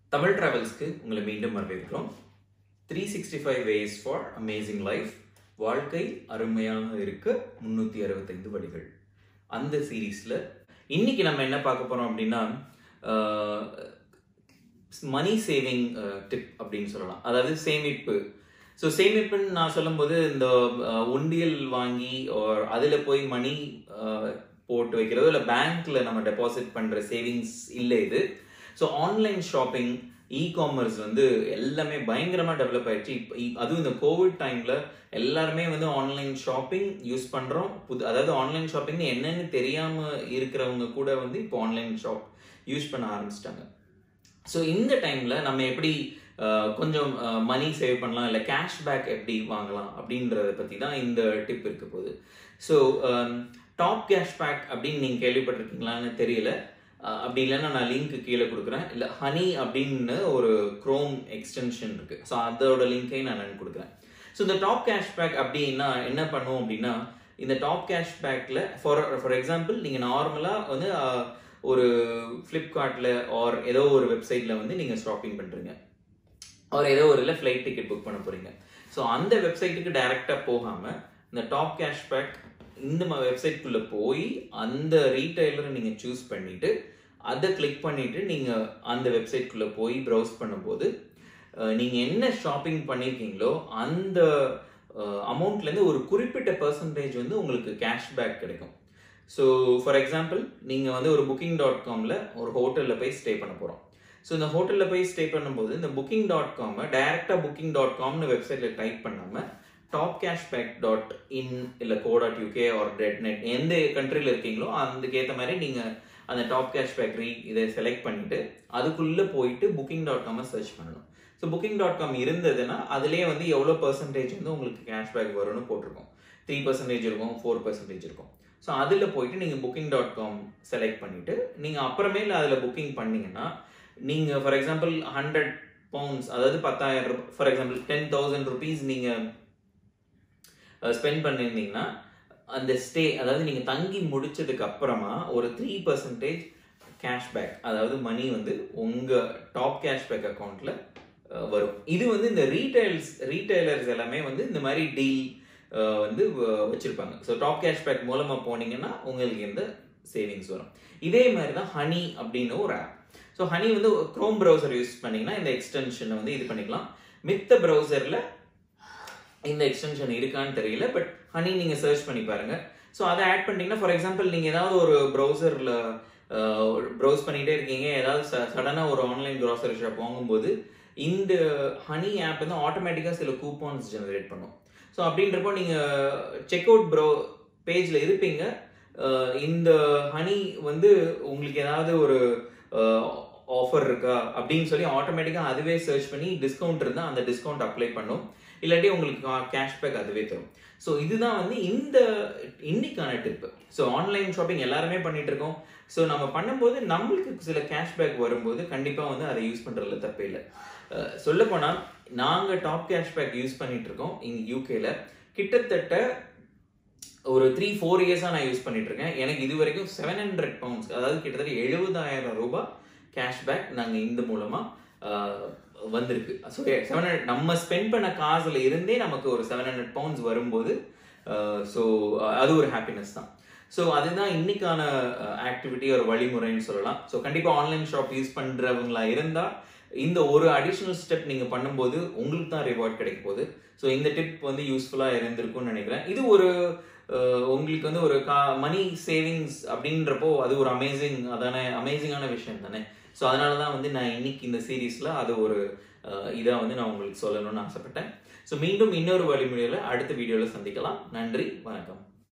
தமிழ் டிராவல்ஸ்க்கு உங்களை மீண்டும் வரவேற்கிறோம் three sixty five ways for amazing life வாழ்க்கை அருமையாக இருக்க முந்நூற்றி அறுபத்தைந்து வழிகள் அந்த சீரீஸில் இன்னைக்கு நம்ம என்ன பார்க்க போகிறோம் அப்படின்னா மணி சேவிங் டிப் அப்படின்னு சொல்லலாம் அதாவது சேமிப்பு ஸோ சேமிப்புன்னு நான் சொல்லும்போது இந்த அஹ், உண்டியல் வாங்கி or அதில் போய் மணி போட்டு வைக்கிறதோ இல்லை பேங்க்ல நம்ம டெபாசிட் பண்ணுற சேவிங்ஸ் இல்லை இது so online shopping e commerce வந்து எல்லாமே பயங்கரமாக டெவலப் ஆயிடுச்சு இப்போ அதுவும் இந்த கோவிட் டைமில் எல்லாருமே வந்து ஆன்லைன் ஷாப்பிங் யூஸ் பண்ணுறோம் புது அதாவது ஆன்லைன் ஷாப்பிங் என்னன்னு தெரியாமல் இருக்கிறவங்க கூட வந்து இப்போ ஆன்லைன் ஷாப் யூஸ் பண்ண ஆரம்பிச்சிட்டாங்க ஸோ இந்த டைமில் நம்ம எப்படி அஹ், கொஞ்சம் மணி சேவ் பண்ணலாம் இல்லை கேஷ்பேக் எப்படி வாங்கலாம் அப்படின்றத பற்றி தான் இந்த டிப் இருக்க போகுது ஸோ டாப் கேஷ்பேக் அப்படின்னு நீங்கள் கேள்விப்பட்டிருக்கீங்களான்னு தெரியல அஹ், அப்படி இல்லைன்னா நான் லிங்க் கீழே கொடுக்குறேன் இல்லை ஹனி அப்படின்னு ஒரு க்ரோம் எக்ஸ்டென்ஷன் இருக்குது ஸோ அதோட லிங்க்கையும் நான் நான் கொடுக்குறேன் ஸோ இந்த டாப் கேஷ்பேக் அப்படின்னா என்ன பண்ணுவோம் அப்படின்னா இந்த டாப் கேஷ்பேக்கில் ஃபார் ஃபார் எக்ஸாம்பிள் நீங்கள் நார்மலாக வந்து அஹ், ஒரு ஃப்ளிப்கார்ட்டில் ஆர் ஏதோ ஒரு வெப்சைட்டில் வந்து நீங்கள் ஷாப்பிங் பண்ணுறீங்க ஆர் ஏதோ ஒரு இல்லை ஃப்ளைட் டிக்கெட் புக் பண்ண போகிறீங்க ஸோ அந்த வெப்சைட்டுக்கு டைரெக்டாக போகாமல் இந்த டாப் கேஷ்பேக் இந்த வெப்சைட்குள்ளே போய் அந்த ரீட்டைலரை நீங்கள் சூஸ் பண்ணிவிட்டு அதை கிளிக் பண்ணிவிட்டு நீங்கள் அந்த வெப்சைட்குள்ளே போய் ப்ரௌஸ் பண்ணும்போது நீங்கள் என்ன ஷாப்பிங் பண்ணியிருக்கீங்களோ அந்த அமௌண்ட்லேருந்து ஒரு குறிப்பிட்ட பர்சன்டேஜ் வந்து உங்களுக்கு கேஷ்பேக் கிடைக்கும் ஸோ ஃபார் எக்ஸாம்பிள் நீங்கள் வந்து ஒரு புக்கிங் டாட் காமில் ஒரு ஹோட்டலில் போய் ஸ்டே பண்ண போகிறோம் ஸோ இந்த ஹோட்டலில் போய் ஸ்டே பண்ணும்போது இந்த புக்கிங் டாட் காமை டைரெக்டாக புக்கிங் டாட் காம்னு வெப்சைட்டில் டைப் பண்ணாமல் டாப் கேஷ்பேக் டாட் இன் இல்லை co dot UK or dot net எந்த கண்ட்ரியில் இருக்கீங்களோ அதுக்கேற்ற மாதிரி நீங்கள் அந்த டாப் கேஷ்பேக் ரீ இதை செலக்ட் பண்ணிவிட்டு அதுக்குள்ளே போயிட்டு புக்கிங் டாட் காமை சர்ச் பண்ணணும் ஸோ புக்கிங் டாட் காம் இருந்ததுன்னா அதுலேயே வந்து எவ்வளோ பர்சன்டேஜ் வந்து உங்களுக்கு கேஷ்பேக் வரும்னு போட்டிருக்கோம் த்ரீ பர்சன்டேஜ் இருக்கும் ஃபோர் பர்சன்டேஜ் இருக்கும் ஸோ அதில் போயிட்டு நீங்கள் புக்கிங் டாட் காம் செலக்ட் பண்ணிவிட்டு நீங்கள் அப்புறமேல அதில் புக்கிங் பண்ணீங்கன்னா நீங்கள் ஃபார் எக்ஸாம்பிள் ஹண்ட்ரட் பவுண்ட்ஸ் அதாவது பத்தாயிரம் ரூபாய் for example ten thousand rupees நீங்கள் ஸ்பெண்ட் பண்ணியிருந்தீங்கன்னா அந்த ஸ்டே அதாவது நீங்கள் தங்கி முடிச்சதுக்கு அப்புறமா ஒரு த்ரீ பர்சன்டேஜ் கேஷ்பேக் அதாவது மணி வந்து உங்கள் டாப் கேஷ்பேக் அக்கௌண்ட்டில் வரும் இது வந்து இந்த ரீட்டைல்ஸ் ரீட்டைலர்ஸ் எல்லாமே வந்து இந்த மாதிரி டீல் வந்து வ- வச்சிருப்பாங்க ஸோ டாப் கேஷ்பேக் மூலமாக போனீங்கன்னா உங்களுக்கு இந்த சேவிங்ஸ் வரும் இதே மாதிரி தான் ஹனி அப்படின்னு ஒரு ஆப் ஸோ ஹனி வந்து க்ரோம் ப்ரௌசர் யூஸ் பண்ணீங்கன்னா இந்த எக்ஸ்டென்ஷனை வந்து இது பண்ணிக்கலாம் மித்த ப்ரௌசரில் இந்த எக்ஸ்டென்ஷன் இருக்கான்னு தெரியல பட் ஹனி நீங்கள் சர்ச் பண்ணி பாருங்க ஸோ அதை ஆட் பண்ணிட்டீங்கன்னா ஃபார் எக்ஸாம்பிள் நீங்கள் ஏதாவது ஒரு ப்ரௌசரில் ப்ரௌஸ் பண்ணிகிட்டே இருக்கீங்க ஏதாவது சடனாக ஒரு ஆன்லைன் க்ராசரி ஷாப் வாங்கும்போது இந்த ஹனி ஆப் வந்து ஆட்டோமேட்டிக்காக சில கூப்பான்ஸ் ஜெனரேட் பண்ணும் ஸோ அப்படின்றப்போ நீங்கள் செக் அவுட் ப்ரோ பேஜில் இருப்பீங்க அஹ் இந்த ஹனி வந்து உங்களுக்கு ஏதாவது ஒரு ஆஃபர் இருக்கா அப்படின்னு சொல்லி ஆட்டோமேட்டிக்காக அதுவே சர்ச் பண்ணி டிஸ்கவுண்ட் இருந்தால் அந்த டிஸ்கவுண்ட் அப்ளை பண்ணும் இல்லாட்டி உங்களுக்கு கேஷ்பேக் அதுவே தரும் ஸோ இதுதான் வந்து இந்த இன்னைக்கான டிப் ஸோ ஆன்லைன் ஷாப்பிங் எல்லாருமே பண்ணிட்டு இருக்கோம் ஸோ நம்ம பண்ணும்போது நம்மளுக்கு சில கேஷ்பேக் வரும்போது கண்டிப்பாக வந்து அதை யூஸ் பண்ணுறதுல தப்பே இல்லை சொல்ல போனால் நாங்கள் டாப் கேஷ்பேக் யூஸ் பண்ணிட்டு இருக்கோம் இங்கே யூகேல கிட்டத்தட்ட ஒரு த்ரீ ஃபோர் இயர்ஸாக நான் யூஸ் பண்ணிட்டு இருக்கேன் எனக்கு இது வரைக்கும் செவன் ஹண்ட்ரட் பவுண்ட்ஸ் அதாவது கிட்டத்தட்ட எழுபதாயிரம் ரூபாய் கேஷ்பேக் நாங்கள் இந்த மூலமாக வந்திருக்கு ஸோ செவன் ஹண்ட்ரட் நம்ம ஸ்பெண்ட் பண்ண காசுல இருந்தே நமக்கு ஒரு செவன் ஹண்ட்ரட் பவுண்ட்ஸ் வரும்போது ஸோ அது ஒரு ஹாப்பினஸ் தான் ஸோ அதுதான் இன்னைக்கான ஆக்டிவிட்டி ஒரு வழிமுறைன்னு சொல்லலாம் ஸோ கண்டிப்பாக ஆன்லைன் ஷாப் யூஸ் பண்ணுறவங்களா இருந்தால் இந்த ஒரு அடிஷ்னல் ஸ்டெப் நீங்கள் பண்ணும்போது உங்களுக்கு தான் ரிவார்ட் கிடைக்க போகுது ஸோ இந்த டிப் வந்து யூஸ்ஃபுல்லாக இருந்திருக்கும்னு நினைக்கிறேன் இது ஒரு அஹ், உங்களுக்கு வந்து ஒரு கா மணி சேவிங்ஸ் அப்படின்றப்போ அது ஒரு அமேசிங் அதான அமேசிங்கான விஷயம் தானே ஸோ அதனால தான் வந்து நான் இன்னைக்கு இந்த சீரீஸில் அது ஒரு இதாக வந்து நான் உங்களுக்கு சொல்லணும்னு ஆசைப்பட்டேன் ஸோ மீண்டும் இன்னொரு வழிமுறையில் அடுத்த வீடியோவில் சந்திக்கலாம் நன்றி வணக்கம்